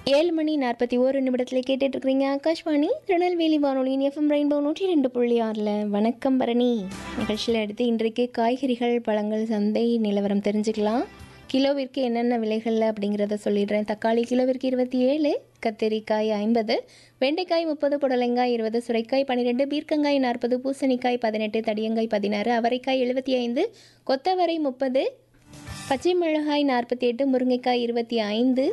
ஏழு மணி நாற்பத்தி ஓரு நிமிடத்தில் கேட்டுட்டு இருக்கிறீங்க ஆகாஷ்வாணி திருநெல்வேலி வானொலியின் எஃப்எம் ரெயின்போ நூற்றி ரெண்டு புள்ளி ஆறில் வணக்கம் பரணி நிகழ்ச்சியில் எடுத்து இன்றைக்கு காய்கறிகள் பழங்கள் சந்தை நிலவரம் தெரிஞ்சுக்கலாம் கிலோவிற்கு என்னென்ன விலைகளில் அப்படிங்கிறத சொல்லிடுறேன் தக்காளி கிலோவிற்கு இருபத்தி ஏழு கத்திரிக்காய் ஐம்பது வெண்டைக்காய் முப்பது புடலங்காய் இருபது சுரைக்காய் பன்னிரெண்டு பீர்க்கங்காய் நாற்பது பூசணிக்காய் பதினெட்டு தடியங்காய் பதினாறு அவரைக்காய் எழுபத்தி ஐந்து கொத்தவரை முப்பது பச்சை மிளகாய் நாற்பத்தி எட்டு முருங்கைக்காய் இருபத்தி ஐந்து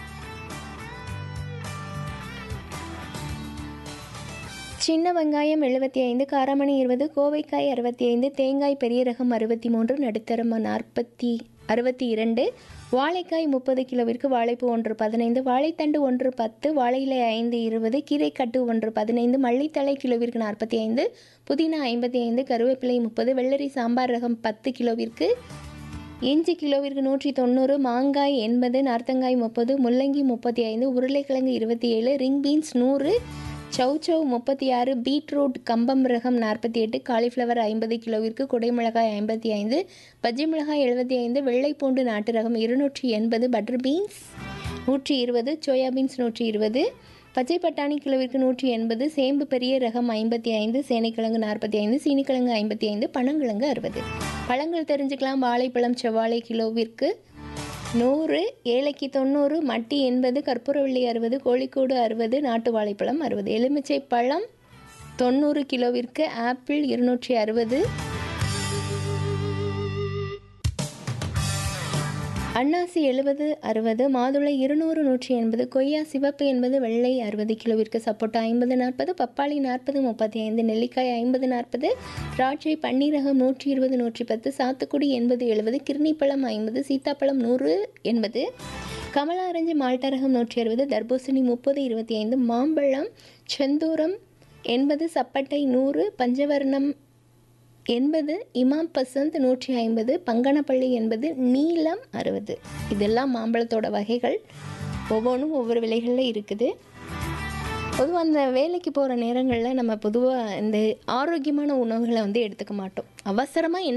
சின்ன வெங்காயம் எழுபத்தி ஐந்து காராமணி இருபது கோவைக்காய் அறுபத்தி ஐந்து தேங்காய் பெரிய ரகம் அறுபத்தி மூன்று நடுத்தரம் நாற்பத்தி அறுபத்தி இரண்டு வாழைக்காய் முப்பது கிலோவிற்கு வாழைப்பூ ஒன்று பதினைந்து வாழைத்தண்டு ஒன்று பத்து வாழையிலை ஐந்து இருபது கீரைக்கட்டு ஒன்று பதினைந்து மல்லித்தழை கிலோவிற்கு நாற்பத்தி ஐந்து புதினா ஐம்பத்தி ஐந்து கருவேப்பிலை முப்பது வெள்ளரி சாம்பார் ரகம் பத்து கிலோவிற்கு இஞ்சி கிலோவிற்கு நூற்றி தொண்ணூறு மாங்காய் எண்பது நார்த்தங்காய் முப்பது முள்ளங்கி முப்பத்தி ஐந்து உருளைக்கிழங்கு இருபத்தி ஏழு ரிங் பீன்ஸ் நூறு சௌச்சௌ முப்பத்தி ஆறு பீட்ரூட் கம்பம் ரகம் நாற்பத்தி எட்டு காலிஃப்ளவர் ஐம்பது கிலோவிற்கு குடைமிளகாய் ஐம்பத்தி ஐந்து பஜ்ஜி மிளகாய் எழுபத்தி ஐந்து வெள்ளைப்பூண்டு நாட்டு ரகம் இருநூற்றி எண்பது பட்டர் பீன்ஸ் நூற்றி இருபது சோயா பீன்ஸ் நூற்றி இருபது பச்சை பட்டாணி கிலோவிற்கு நூற்றி எண்பது சேம்பு பெரிய ரகம் ஐம்பத்தி ஐந்து சேனைக்கிழங்கு நாற்பத்தி ஐந்து சீனிக்கிழங்கு ஐம்பத்தி ஐந்து பனங்கிழங்கு அறுபது பழங்கள் தெரிஞ்சுக்கலாம் வாழைப்பழம் செவ்வாழை கிலோவிற்கு நூறு ஏலைக்கு தொண்ணூறு மட்டி எண்பது கற்பூரவள்ளி அறுபது கோழிக்கூடு அறுபது நாட்டு வாழைப்பழம் அறுபது எலுமிச்சை பழம் தொண்ணூறு கிலோவிற்கு ஆப்பிள் இருநூற்றி அறுபது அன்னாசி எழுபது அறுபது மாதுளை இருநூறு நூற்றி எண்பது கொய்யா சிவப்பு எண்பது வெள்ளை அறுபது கிலோவிற்கு சப்போட்டா ஐம்பது நாற்பது பப்பாளி நாற்பது முப்பத்தி ஐந்து நெல்லிக்காய் ஐம்பது நாற்பது திராட்சை பன்னீரகம் நூற்றி இருபது நூற்றி பத்து சாத்துக்குடி எண்பது எழுபது கிர்ணிப்பழம் ஐம்பது சீத்தாப்பழம் நூறு எண்பது கமலா ஆரஞ்சு மால்டா ரகம் நூற்றி அறுபது தர்பூசணி முப்பது இருபத்தி ஐந்து மாம்பழம் செந்தூரம் எண்பது சப்பட்டை நூறு பஞ்சவர்ணம் எண்பது இமாம் பசந்த் நூற்றி ஐம்பது பங்கனப்பள்ளி எண்பது நீலம் அறுபது இதெல்லாம் மாம்பழத்தோட வகைகள் ஒவ்வொன்றும் ஒவ்வொரு விலைகளில் இருக்குது பொதுவாக அந்த வேலைக்கு போகிற நேரங்களில் நம்ம பொதுவாக இந்த ஆரோக்கியமான உணவுகளை வந்து எடுத்துக்க மாட்டோம் அவசரமாக என்ன